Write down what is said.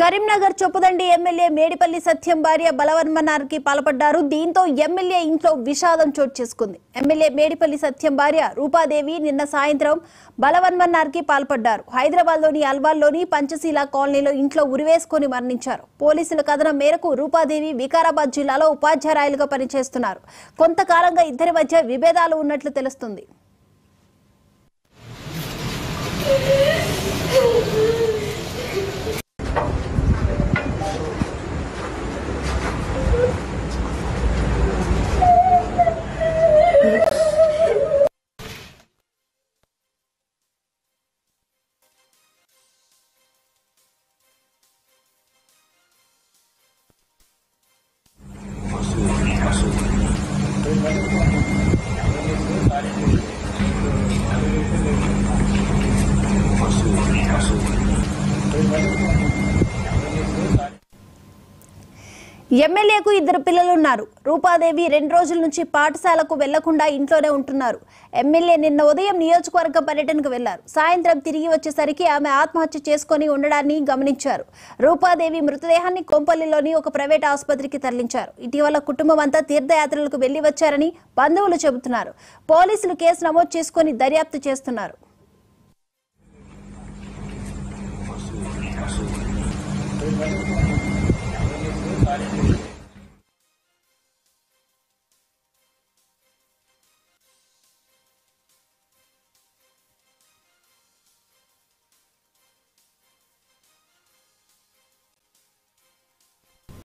Karimnagar Choppadandi MLA Medipalli Satyam భార్య బలవన్మనార్కి పాల్పడ్డారు దీంతో ఎమ్మెల్యే ఇంట్లో విషాదం చోటు చేసుకుంది ఎమ్మెల్యే మేడిపల్లి సత్యం భార్య రూపాదేవి నిన్న సాయంత్రం బలవన్మన్నార్కి పాల్పడ్డారు హైదరాబాద్లోని అల్వాల్లోని పంచశీల కాలనీలో ఇంట్లో ఉరివేసుకొని మరణించారు పోలీసుల కథనం మేరకు రూపాదేవి వికారాబాద్ జిల్లాలో ఉపాధ్యాయులుగా పనిచేస్తున్నారు కొంతకాలంగా ఇద్దరి మధ్య విభేదాలు ఉన్నట్లు తెలుస్తుంది ఎమ్మెల్యేకు ఇద్దరు పిల్లలున్నారు రూపాదేవి రెండు రోజుల నుంచి పాఠశాలకు వెళ్లకుండా ఇంట్లోనే ఉంటున్నారు ఎమ్మెల్యే నిన్న ఉదయం నియోజకవర్గ పర్యటనకు వెళ్లారు సాయంత్రం తిరిగి వచ్చేసరికి ఆమె ఆత్మహత్య చేసుకొని ఉండడాన్ని గమనించారు రూపాదేవి మృతదేహాన్ని కొంపల్లిలోని ఒక ప్రైవేట్ ఆసుపత్రికి తరలించారు ఇటీవల కుటుంబం అంతా తీర్థయాత్రలకు వెళ్లి వచ్చారని బంధువులు చెబుతున్నారు పోలీసులు కేసు నమోదు చేసుకొని దర్యాప్తు చేస్తున్నారు